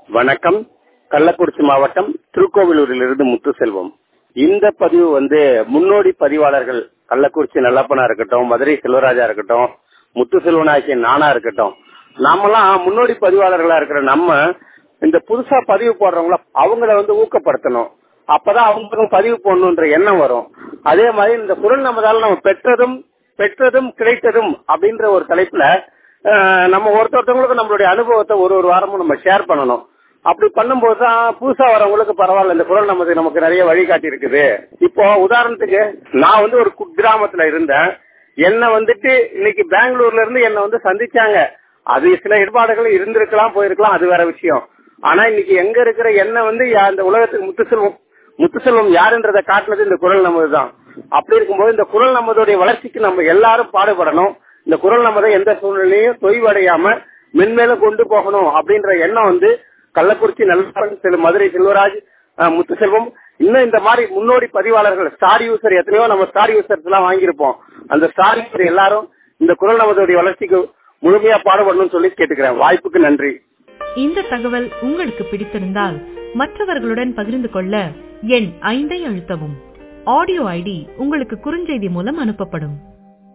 வணக்கம் கள்ளக்குறிச்சி மாவட்டம் திருக்கோவிலூரிலிருந்து முத்துசெல்வம் இந்த பதிவு வந்து முன்னோடி பதிவாளர்கள் கள்ளக்குறிச்சி நல்லப்பனா இருக்கட்டும் மதுரை செல்வராஜா இருக்கட்டும் முத்துசெல்வனாக்கிய நானா இருக்கட்டும் நாமெல்லாம் முன்னோடி பதிவாளர்களா இருக்கிற நம்ம இந்த புதுசா பதிவு போடுறவங்கள அவங்கள வந்து ஊக்கப்படுத்தணும் அப்பதான் அவங்களுக்கும் பதிவு போடணுன்ற எண்ணம் வரும் அதே மாதிரி இந்த குரல் நமதால நம்ம பெற்றதும் பெற்றதும் கிடைத்ததும் அப்படின்ற ஒரு தலைப்புல அஹ், நம்ம ஒருத்தொருத்தவங்களுக்கு நம்மளுடைய அனுபவத்தை ஒரு ஒரு வாரமும் நம்ம ஷேர் பண்ணணும் அப்படி பண்ணும்போது தான் புதுசா வரவங்களுக்கு பரவாயில்ல இந்த குரல் நமக்கு நமக்கு நிறைய வழிகாட்டி இருக்குது இப்போ உதாரணத்துக்கு நான் வந்து ஒரு குக்கிராமத்துல இருந்தேன் என்ன வந்துட்டு இன்னைக்கு பெங்களூர்ல இருந்து என்ன வந்து சந்திச்சாங்க அது சில இடர்பாடுகள் இருந்திருக்கலாம் போயிருக்கலாம் அது வேற விஷயம் ஆனா இன்னைக்கு எங்க இருக்கிற என்ன வந்து யா- இந்த உலகத்துக்கு முத்துசெல்வம் முத்துசெல்வம் யாருன்றதை காட்டுனது இந்த குரல் நமது தான் அப்படி இருக்கும்போது இந்த குரல் நமதுடைய வளர்ச்சிக்கு நம்ம எல்லாரும் பாடுபடணும் இந்த குரல் நமதை எந்த சூழ்நிலையும் தொய்வடையாம மென்மேலும் கொண்டு போகணும் அப்படின்ற எண்ணம் வந்து கள்ளக்குறிச்சி நல்ல செல் மதுரை செல்வராஜ் அஹ், முத்துசெல்வம் இன்னும் இந்த மாதிரி முன்னோடி பதிவாளர்கள் ஸ்டார் யூசர் எத்தனையோ நம்ம ஸ்டார் யூசர்ஸ் எல்லாம் வாங்கியிருப்போம் அந்த ஸ்டார் யூசர் எல்லாரும் இந்த குரல் நமதுடைய வளர்ச்சிக்கு முழுமையா பாடுபடணும்னு சொல்லி கேட்டுக்கிறேன் வாய்ப்புக்கு நன்றி இந்த தகவல் உங்களுக்கு பிடித்திருந்தால் மற்றவர்களுடன் பகிர்ந்து கொள்ள எண் ஐந்தை அழுத்தவும் ஆடியோ ஐடி உங்களுக்கு குறுஞ்செய்தி மூலம் அனுப்பப்படும்